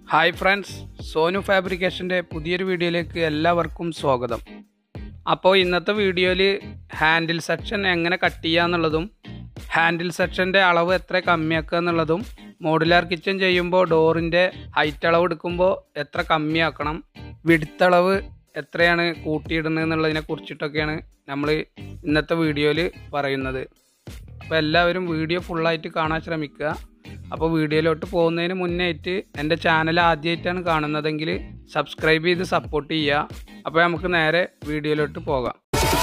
hi friends Sonu ഫാബ്രിക്കേഷൻ്റെ പുതിയൊരു വീഡിയോയിലേക്ക് എല്ലാവർക്കും സ്വാഗതം അപ്പോൾ ഇന്നത്തെ വീഡിയോയിൽ ഹാൻഡിൽ സെക്ഷൻ എങ്ങനെ കട്ട് ചെയ്യുക എന്നുള്ളതും ഹാൻഡിൽ സെക്ഷൻ്റെ അളവ് എത്ര കമ്മിയാക്കുക എന്നുള്ളതും മോഡുലാർ കിച്ചൺ ചെയ്യുമ്പോൾ ഡോറിൻ്റെ ഹൈറ്റ് അളവ് എടുക്കുമ്പോൾ എത്ര കമ്മിയാക്കണം വിടുത്തളവ് എത്രയാണ് കൂട്ടിയിടുന്നത് എന്നുള്ളതിനെ കുറിച്ചിട്ടൊക്കെയാണ് നമ്മൾ ഇന്നത്തെ വീഡിയോയിൽ പറയുന്നത് അപ്പോൾ എല്ലാവരും വീഡിയോ ഫുള്ളായിട്ട് കാണാൻ ശ്രമിക്കുക അപ്പോൾ വീഡിയോയിലോട്ട് പോകുന്നതിന് മുന്നേ ആയിട്ട് എൻ്റെ ചാനൽ ആദ്യമായിട്ടാണ് കാണുന്നതെങ്കിൽ സബ്സ്ക്രൈബ് ചെയ്ത് സപ്പോർട്ട് ചെയ്യുക അപ്പോൾ നമുക്ക് നേരെ വീഡിയോയിലോട്ട് പോകാം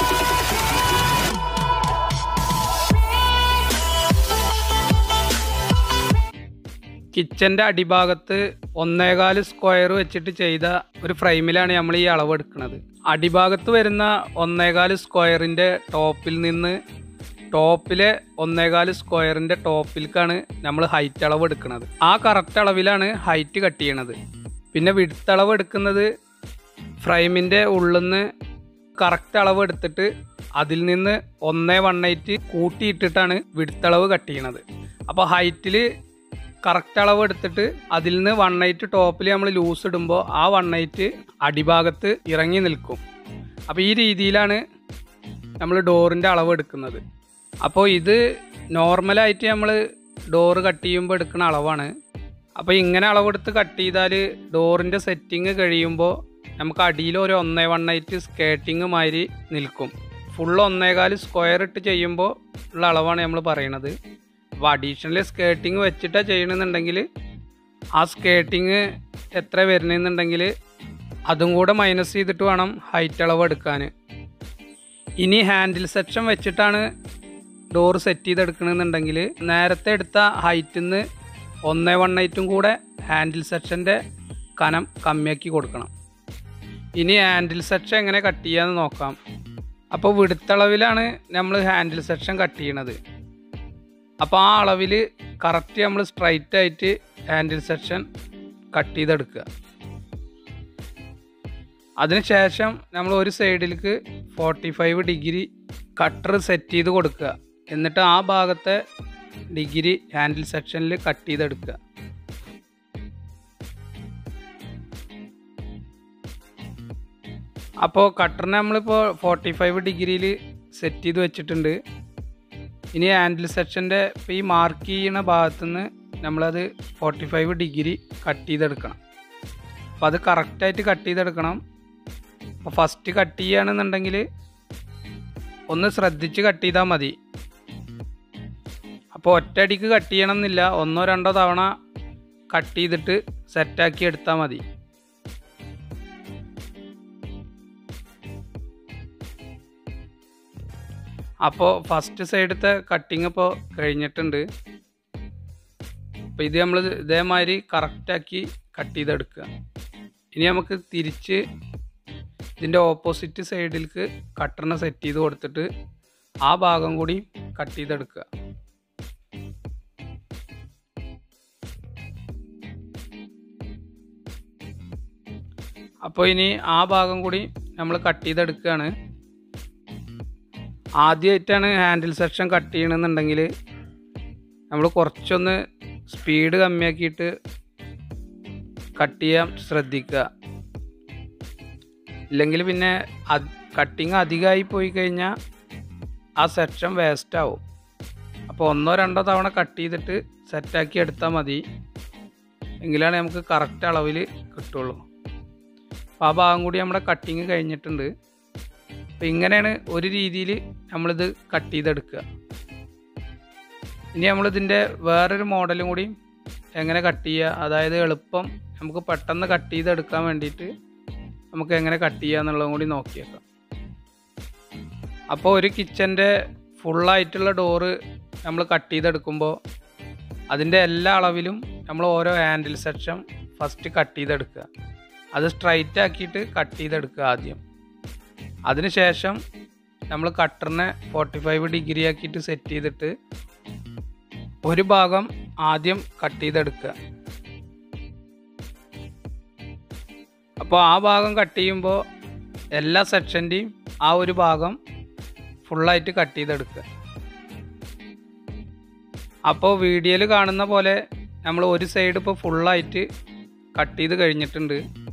കിച്ചൻ്റെ അടിഭാഗത്ത് ഒന്നേകാല് സ്ക്വയർ വെച്ചിട്ട് ചെയ്ത ഒരു ഫ്രെയിമിലാണ് നമ്മൾ ഈ അളവ് എടുക്കുന്നത് അടിഭാഗത്ത് വരുന്ന ഒന്നേകാല് സ്ക്വയറിൻ്റെ ടോപ്പിൽ നിന്ന് ടോപ്പിലെ ഒന്നേകാല് സ്ക്വയറിൻ്റെ ടോപ്പിലേക്കാണ് നമ്മൾ ഹൈറ്റ് അളവ് എടുക്കുന്നത് ആ കറക്റ്റ് അളവിലാണ് ഹൈറ്റ് കട്ട് ചെയ്യണത് പിന്നെ വിടുത്തളവ് എടുക്കുന്നത് ഫ്രെയിമിൻ്റെ ഉള്ളിൽ നിന്ന് കറക്റ്റ് അളവ് എടുത്തിട്ട് അതിൽ നിന്ന് ഒന്നേ വൺ എയ്റ്റ് കൂട്ടിയിട്ടിട്ടാണ് വിടുത്തളവ് കട്ട് ചെയ്യണത് അപ്പോൾ ഹൈറ്റിൽ കറക്റ്റ് അളവ് എടുത്തിട്ട് അതിൽ നിന്ന് വൺ എയ്റ്റ് ടോപ്പിൽ നമ്മൾ ലൂസ് ഇടുമ്പോൾ ആ വൺ എയ്റ്റ് അടിഭാഗത്ത് ഇറങ്ങി നിൽക്കും അപ്പോൾ ഈ രീതിയിലാണ് നമ്മൾ ഡോറിൻ്റെ അളവ് എടുക്കുന്നത് അപ്പോൾ ഇത് നോർമലായിട്ട് നമ്മൾ ഡോറ് കട്ട് ചെയ്യുമ്പോൾ എടുക്കുന്ന അളവാണ് അപ്പോൾ ഇങ്ങനെ അളവെടുത്ത് കട്ട് ചെയ്താൽ ഡോറിൻ്റെ സെറ്റിങ് കഴിയുമ്പോൾ നമുക്ക് അടിയിൽ ഒരു ഒന്നേ വൺ എയ്റ്റ് സ്കേട്ടിങ് മാതിരി നിൽക്കും ഫുൾ ഒന്നേകാല് സ്ക്വയർ ഇട്ട് ചെയ്യുമ്പോൾ ഉള്ള അളവാണ് നമ്മൾ പറയണത് അപ്പോൾ അഡീഷണൽ സ്കേട്ടിങ് വെച്ചിട്ടാണ് ചെയ്യണമെന്നുണ്ടെങ്കിൽ ആ സ്കേട്ടിങ് എത്ര വരുന്നതെന്നുണ്ടെങ്കിൽ അതും കൂടെ മൈനസ് ചെയ്തിട്ട് വേണം ഹൈറ്റ് അളവ് എടുക്കാൻ ഇനി ഹാൻഡിൽ സെക്ഷൻ വെച്ചിട്ടാണ് ഡോർ സെറ്റ് ചെയ്തെടുക്കണമെന്നുണ്ടെങ്കിൽ നേരത്തെ എടുത്ത ഹൈറ്റിൽ നിന്ന് ഒന്നേ വൺ എയ്റ്റും കൂടെ ഹാൻഡിൽ സെക്ഷൻ്റെ കനം കമ്മിയാക്കി കൊടുക്കണം ഇനി ഹാൻഡിൽ സെക്ഷൻ എങ്ങനെ കട്ട് ചെയ്യാമെന്ന് നോക്കാം അപ്പോൾ വിടുത്തളവിലാണ് നമ്മൾ ഹാൻഡിൽ സെക്ഷൻ കട്ട് ചെയ്യണത് അപ്പോൾ ആ അളവിൽ കറക്റ്റ് നമ്മൾ സ്ട്രൈറ്റ് ആയിട്ട് ഹാൻഡിൽ സെക്ഷൻ കട്ട് ചെയ്തെടുക്കുക അതിനുശേഷം നമ്മൾ ഒരു സൈഡിലേക്ക് forty five degree cutter set ചെയ്ത് കൊടുക്കുക എന്നിട്ട് ആ ഭാഗത്തെ ഡിഗ്രി ഹാൻഡിൽ സെക്ഷനിൽ കട്ട് ചെയ്തെടുക്കുക അപ്പോൾ കട്ടറിനെ നമ്മളിപ്പോൾ ഫോർട്ടി ഫൈവ് ഡിഗ്രിയിൽ സെറ്റ് ചെയ്ത് വെച്ചിട്ടുണ്ട് ഇനി ഹാൻഡിൽ സെക്ഷൻ്റെ ഇപ്പോൾ ഈ മാർക്ക് ചെയ്യുന്ന ഭാഗത്തുനിന്ന് നമ്മളത് ഫോർട്ടി ഫൈവ് ഡിഗ്രി കട്ട് ചെയ്തെടുക്കണം അപ്പോൾ അത് കറക്റ്റായിട്ട് കട്ട് ചെയ്തെടുക്കണം അപ്പോൾ ഫസ്റ്റ് കട്ട് ചെയ്യുകയാണെന്നുണ്ടെങ്കിൽ ഒന്ന് ശ്രദ്ധിച്ച് കട്ട് ചെയ്താൽ മതി അപ്പോൾ ഒറ്റയടിക്ക് കട്ട് ചെയ്യണം എന്നില്ല ഒന്നോ രണ്ടോ തവണ കട്ട് ചെയ്തിട്ട് സെറ്റാക്കി എടുത്താൽ മതി അപ്പോൾ ഫസ്റ്റ് സൈഡത്തെ കട്ടിങ് ഇപ്പോൾ കഴിഞ്ഞിട്ടുണ്ട് അപ്പോൾ ഇത് നമ്മൾ ഇതേമാതിരി കറക്റ്റാക്കി കട്ട് ചെയ്തെടുക്കുക ഇനി നമുക്ക് തിരിച്ച് ഇതിൻ്റെ ഓപ്പോസിറ്റ് സൈഡിലേക്ക് കട്ടറിനെ സെറ്റ് ചെയ്ത് കൊടുത്തിട്ട് ആ ഭാഗം കൂടി കട്ട് ചെയ്തെടുക്കുക അപ്പോൾ ഇനി ആ ഭാഗം കൂടി നമ്മൾ കട്ട് ചെയ്തെടുക്കുകയാണ് ആദ്യമായിട്ടാണ് ഹാൻഡിൽ സെക്ഷൻ കട്ട് ചെയ്യണമെന്നുണ്ടെങ്കിൽ നമ്മൾ കുറച്ചൊന്ന് സ്പീഡ് കമ്മിയാക്കിയിട്ട് കട്ട് ചെയ്യാൻ ശ്രദ്ധിക്കുക ഇല്ലെങ്കിൽ പിന്നെ കട്ടിങ് അധികമായി പോയി കഴിഞ്ഞാൽ ആ സെക്ഷൻ വേസ്റ്റ് ആവും അപ്പോൾ ഒന്നോ രണ്ടോ തവണ കട്ട് ചെയ്തിട്ട് സെറ്റാക്കി എടുത്താൽ മതി എങ്കിലാണ് നമുക്ക് കറക്റ്റ് അളവിൽ കിട്ടുള്ളൂ അപ്പോൾ ആ ഭാഗം കൂടി നമ്മുടെ കട്ടിങ് കഴിഞ്ഞിട്ടുണ്ട് അപ്പോൾ ഇങ്ങനെയാണ് ഒരു രീതിയിൽ നമ്മളിത് കട്ട് ചെയ്തെടുക്കുക ഇനി നമ്മളിതിൻ്റെ വേറൊരു മോഡലും കൂടി എങ്ങനെ കട്ട് ചെയ്യുക അതായത് എളുപ്പം നമുക്ക് പെട്ടെന്ന് കട്ട് ചെയ്തെടുക്കാൻ വേണ്ടിയിട്ട് നമുക്ക് എങ്ങനെ കട്ട് ചെയ്യുക എന്നുള്ളതും കൂടി നോക്കിയേക്കാം അപ്പോൾ ഒരു കിച്ചൻ്റെ ഫുള്ളായിട്ടുള്ള ഡോറ് നമ്മൾ കട്ട് ചെയ്തെടുക്കുമ്പോൾ അതിൻ്റെ എല്ലാ അളവിലും നമ്മൾ ഓരോ ഹാൻഡിൽ സെക്ഷൻ ഫസ്റ്റ് കട്ട് ചെയ്തെടുക്കുക അത് സ്ട്രൈറ്റ് ആക്കിയിട്ട് കട്ട് ചെയ്തെടുക്കുക ആദ്യം അതിനുശേഷം നമ്മൾ കട്ടറിനെ ഫോർട്ടി ഫൈവ് ഡിഗ്രി ആക്കിയിട്ട് സെറ്റ് ചെയ്തിട്ട് ഒരു ഭാഗം ആദ്യം കട്ട് ചെയ്തെടുക്കുക അപ്പോൾ ആ ഭാഗം കട്ട് ചെയ്യുമ്പോൾ എല്ലാ സെക്ഷൻ്റെയും ആ ഒരു ഭാഗം ഫുള്ളായിട്ട് കട്ട് ചെയ്തെടുക്കുക അപ്പോൾ വീഡിയോയിൽ കാണുന്ന പോലെ നമ്മൾ ഒരു സൈഡ് ഇപ്പോൾ ഫുള്ളായിട്ട് കട്ട് ചെയ്ത് കഴിഞ്ഞിട്ടുണ്ട്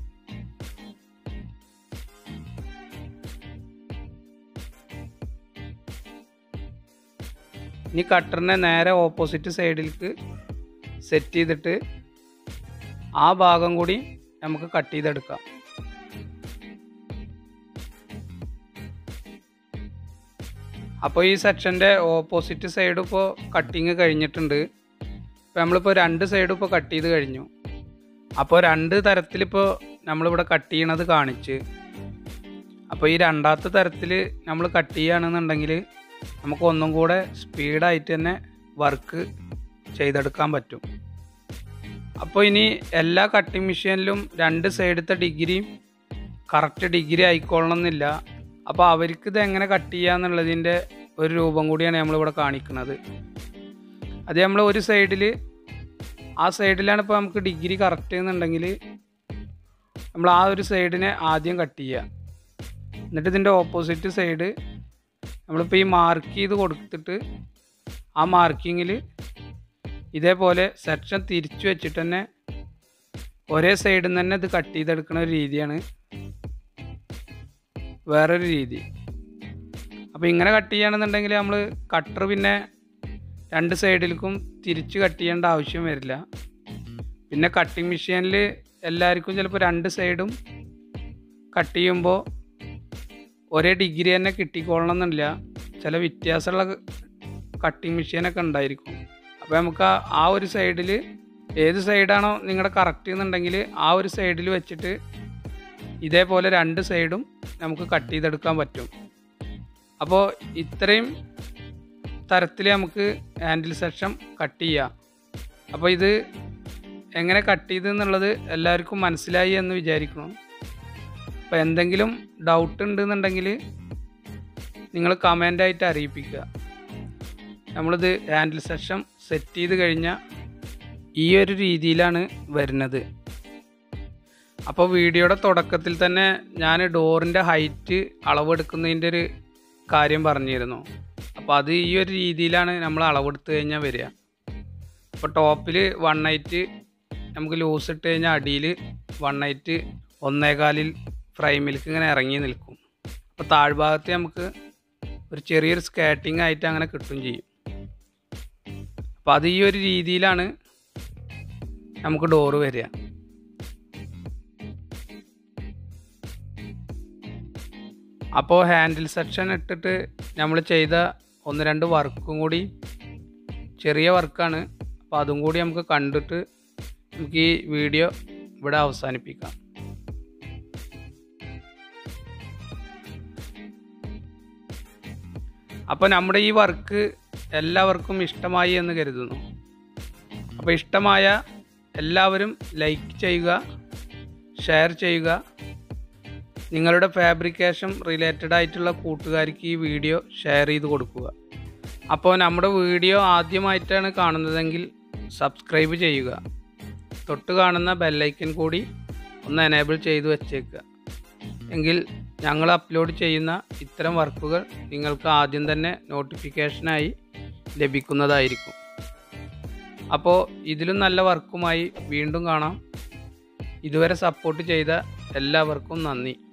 ഇനി കട്ടറിനെ നേരെ ഓപ്പോസിറ്റ് സൈഡിലേക്ക് സെറ്റ് ചെയ്തിട്ട് ആ ഭാഗം കൂടി നമുക്ക് കട്ട് ചെയ്തെടുക്കാം അപ്പോൾ ഈ സെക്ഷൻ്റെ ഓപ്പോസിറ്റ് സൈഡ് ഇപ്പോൾ കട്ടിങ് കഴിഞ്ഞിട്ടുണ്ട് ഇപ്പോൾ നമ്മളിപ്പോൾ രണ്ട് സൈഡും ഇപ്പോൾ കട്ട് ചെയ്ത് കഴിഞ്ഞു അപ്പോൾ രണ്ട് തരത്തിലിപ്പോൾ നമ്മളിവിടെ കട്ട് ചെയ്യണത് കാണിച്ച് അപ്പോൾ ഈ രണ്ടാമത്തെ തരത്തിൽ നമ്മൾ കട്ട് ചെയ്യുകയാണെന്നുണ്ടെങ്കിൽ നമുക്ക് ഒന്നും കൂടെ സ്പീഡായിട്ട് തന്നെ വർക്ക് ചെയ്തെടുക്കാൻ പറ്റും അപ്പോൾ ഇനി എല്ലാ കട്ടിങ് മെഷീനിലും രണ്ട് സൈഡത്തെ ഡിഗ്രിയും കറക്റ്റ് ഡിഗ്രി ആയിക്കൊള്ളണം എന്നില്ല അപ്പോൾ അവർക്ക് ഇത് എങ്ങനെ കട്ട് ചെയ്യാന്നുള്ളതിൻ്റെ ഒരു രൂപം കൂടിയാണ് നമ്മളിവിടെ കാണിക്കുന്നത് അത് നമ്മൾ ഒരു സൈഡിൽ ആ സൈഡിലാണ് ഇപ്പോൾ നമുക്ക് ഡിഗ്രി കറക്റ്റ് എന്നുണ്ടെങ്കിൽ നമ്മൾ ആ ഒരു സൈഡിനെ ആദ്യം കട്ട് ചെയ്യുക എന്നിട്ട് ഇതിൻ്റെ ഓപ്പോസിറ്റ് സൈഡ് നമ്മളിപ്പോൾ ഈ മാർക്ക് ചെയ്ത് കൊടുത്തിട്ട് ആ മാർക്കിങ്ങിൽ ഇതേപോലെ സെക്ഷൻ തിരിച്ചു വെച്ചിട്ട് തന്നെ ഒരേ സൈഡിൽ നിന്ന് തന്നെ ഇത് കട്ട് ചെയ്തെടുക്കുന്ന ഒരു രീതിയാണ് വേറൊരു രീതി അപ്പോൾ ഇങ്ങനെ കട്ട് ചെയ്യുകയാണെന്നുണ്ടെങ്കിൽ നമ്മൾ കട്ടർ പിന്നെ രണ്ട് സൈഡിലേക്കും തിരിച്ച് കട്ട് ചെയ്യേണ്ട ആവശ്യം വരില്ല പിന്നെ കട്ടിങ് മെഷീനിൽ എല്ലാവർക്കും ചിലപ്പോൾ രണ്ട് സൈഡും കട്ട് ചെയ്യുമ്പോൾ ഒരേ ഡിഗ്രി തന്നെ കിട്ടിക്കൊള്ളണം എന്നില്ല ചില വ്യത്യാസമുള്ള കട്ടിങ് മെഷീനൊക്കെ ഉണ്ടായിരിക്കും അപ്പോൾ നമുക്ക് ആ- ആ ഒരു സൈഡിൽ ഏത് സൈഡാണോ നിങ്ങളുടെ കറക്റ്റ് എന്നുണ്ടെങ്കിൽ ആ ഒരു സൈഡിൽ വെച്ചിട്ട് ഇതേപോലെ രണ്ട് സൈഡും നമുക്ക് കട്ട് ചെയ്തെടുക്കാൻ പറ്റും അപ്പോൾ ഇത്രയും തരത്തിൽ നമുക്ക് ഹാൻഡിൽ സെക്ഷൻ കട്ട് ചെയ്യാം അപ്പോൾ ഇത് എങ്ങനെ കട്ട് ചെയ്ത് എന്നുള്ളത് എല്ലാവർക്കും മനസ്സിലായി എന്ന് വിചാരിക്കണം അപ്പോൾ എന്തെങ്കിലും ഡൗട്ട് ഉണ്ടെന്നുണ്ടെങ്കിൽ നിങ്ങൾ കമൻ്റായിട്ട് അറിയിപ്പിക്കുക നമ്മളിത് ഹാൻഡിൽ സെക്ഷൻ സെറ്റ് ചെയ്ത് കഴിഞ്ഞാൽ ഈ ഒരു രീതിയിലാണ് വരുന്നത് അപ്പോൾ വീഡിയോയുടെ തുടക്കത്തിൽ തന്നെ ഞാൻ ഡോറിൻ്റെ ഹൈറ്റ് അളവെടുക്കുന്നതിൻ്റെ ഒരു കാര്യം പറഞ്ഞിരുന്നു അപ്പോൾ അത് ഈ ഒരു രീതിയിലാണ് നമ്മൾ അളവെടുത്ത് കഴിഞ്ഞാൽ വരിക അപ്പോൾ ടോപ്പിൽ വൺ നൈറ്റ് നമുക്ക് ലൂസ് ഇട്ട് കഴിഞ്ഞാൽ അടിയിൽ വൺ നൈറ്റ് ഒന്നേകാലിൽ ഫ്രൈമിലേക്ക് ഇങ്ങനെ ഇറങ്ങി നിൽക്കും അപ്പോൾ താഴ്ഭാഗത്ത് നമുക്ക് ഒരു ചെറിയൊരു സ്കേട്ടിംഗ് ആയിട്ട് അങ്ങനെ കിട്ടും ചെയ്യും അപ്പോൾ അത് ഈ ഒരു രീതിയിലാണ് നമുക്ക് ഡോറ് വരിക അപ്പോൾ ഹാൻഡിൽ സെക്ഷൻ ഇട്ടിട്ട് നമ്മൾ ചെയ്ത ഒന്ന് രണ്ട് വർക്കും കൂടി ചെറിയ വർക്കാണ് അപ്പോൾ അതും കൂടി നമുക്ക് കണ്ടിട്ട് നമുക്ക് ഈ വീഡിയോ ഇവിടെ അവസാനിപ്പിക്കാം അപ്പോൾ നമ്മുടെ ഈ വർക്ക് എല്ലാവർക്കും ഇഷ്ടമായി എന്ന് കരുതുന്നു അപ്പോൾ ഇഷ്ടമായ എല്ലാവരും ലൈക്ക് ചെയ്യുക ഷെയർ ചെയ്യുക നിങ്ങളുടെ ഫാബ്രിക്കേഷൻ റിലേറ്റഡ് ആയിട്ടുള്ള കൂട്ടുകാർക്ക് ഈ വീഡിയോ ഷെയർ ചെയ്ത് കൊടുക്കുക അപ്പോൾ നമ്മുടെ വീഡിയോ ആദ്യമായിട്ടാണ് കാണുന്നതെങ്കിൽ സബ്സ്ക്രൈബ് ചെയ്യുക തൊട്ട് കാണുന്ന ബെല്ലൈക്കൻ കൂടി ഒന്ന് എനേബിൾ ചെയ്ത് വെച്ചേക്കുക എങ്കിൽ ഞങ്ങൾ അപ്ലോഡ് ചെയ്യുന്ന ഇത്തരം വർക്കുകൾ നിങ്ങൾക്ക് ആദ്യം തന്നെ നോട്ടിഫിക്കേഷനായി ലഭിക്കുന്നതായിരിക്കും അപ്പോൾ ഇതിലും നല്ല വർക്കുമായി വീണ്ടും കാണാം ഇതുവരെ സപ്പോർട്ട് ചെയ്ത എല്ലാവർക്കും നന്ദി